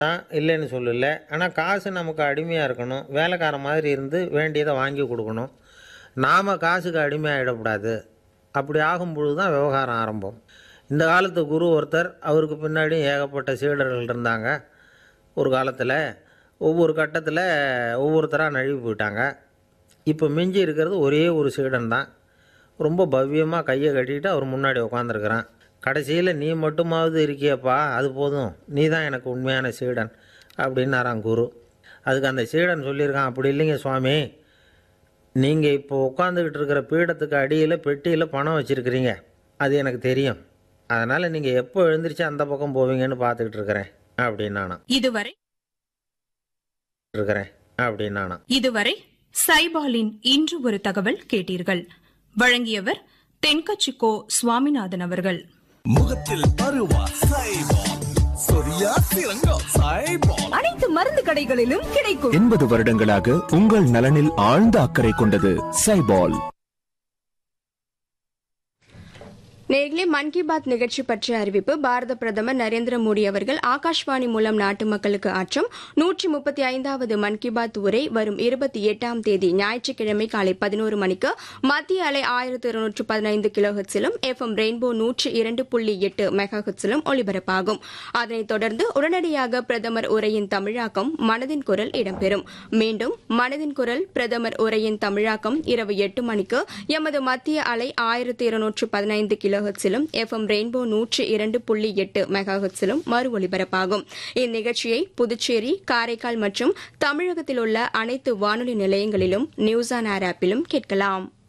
தான் இல்லைன்னு சொல்லல ஆனால் காசு நமக்கு அடிமையாக இருக்கணும் வேலைக்கார மாதிரி இருந்து வேண்டியதை வாங்கி கொடுக்கணும் நாம் காசுக்கு அடிமையாகிடக்கூடாது அப்படி ஆகும் பொழுது தான் விவகாரம் ஆரம்பம் இந்த காலத்து குரு ஒருத்தர் அவருக்கு பின்னாடியும் ஏகப்பட்ட சீடர்கள் இருந்தாங்க ஒரு காலத்தில் ஒவ்வொரு கட்டத்தில் ஒவ்வொருத்தராக நழுவி போயிட்டாங்க இப்போ மிஞ்சி இருக்கிறது ஒரே ஒரு சீடன் தான் ரொம்ப பவ்யமாக கையை கட்டிட்டு அவர் முன்னாடி உட்காந்துருக்கிறான் கடைசியில் நீ மட்டுமாவது இருக்கியப்பா அது போதும் நீ தான் எனக்கு உண்மையான சீடன் அப்படின்னாராம் குரு அதுக்கு அந்த சீடன் சொல்லியிருக்கான் அப்படி இல்லைங்க சுவாமி நீங்கள் இப்போ உட்காந்துக்கிட்டு இருக்கிற பீடத்துக்கு அடியில் பெட்டியில் பணம் வச்சுருக்கிறீங்க அது எனக்கு தெரியும் அதனால் நீங்கள் எப்போ எழுந்திரிச்சு அந்த பக்கம் போவீங்கன்னு பார்த்துக்கிட்டு இருக்கிறேன் அப்படின்னானா இதுவரை இருக்கிறேன் அப்படின்னானா இதுவரை சைபாலின் இன்று ஒரு தகவல் கேட்டீர்கள் வழங்கியவர் தென்கச்சிக்கோ சுவாமிநாதன் அவர்கள் முகத்தில் பருவா சைபால் சொரியா சிறங்கோ சைபால் அனைத்து மருந்து கடைகளிலும் கிடைக்கும் எண்பது வருடங்களாக உங்கள் நலனில் ஆழ்ந்த அக்கறை கொண்டது சைபால் நேர்களே மன் கி பாத் நிகழ்ச்சி பற்றிய அறிவிப்பு பாரத பிரதமர் நரேந்திர மோடி அவர்கள் ஆகாஷ்வாணி மூலம் நாட்டு மக்களுக்கு ஆற்றும் நூற்றி முப்பத்தி ஐந்தாவது மன் கி பாத் உரை வரும் இருபத்தி எட்டாம் தேதி ஞாயிற்றுக்கிழமை காலை பதினோரு மணிக்கு மத்திய அலை ஆயிரத்து இருநூற்று பதினைந்து கிலோ ஹெட்ஸிலும் எஃப் எம் ரெயின்போ நூற்றி இரண்டு புள்ளி எட்டு மெகா ஹெட்ஸிலும் ஒலிபரப்பாகும் அதனைத் தொடர்ந்து உடனடியாக பிரதமர் உரையின் தமிழாக்கம் மனதின் குரல் இடம்பெறும் மீண்டும் மனதின் குரல் பிரதமர் உரையின் தமிழாக்கம் இரவு எட்டு மணிக்கு எமது மத்திய அலை ஆயிரத்தி இருநூற்று பதினைந்து கிலோ ஹெட்ஸிலும் எஃப் எம் ரெயின்போ நூற்றி இரண்டு புள்ளி எட்டு மெகா ஹெட்ஸிலும் மறு ஒலிபரப்பாகும் இந்நிகழ்ச்சியை புதுச்சேரி காரைக்கால் மற்றும் தமிழகத்தில் உள்ள அனைத்து வானொலி நிலையங்களிலும் நியூஸ் ஆன் ஏர் ஆப்பிலும் கேட்கலாம்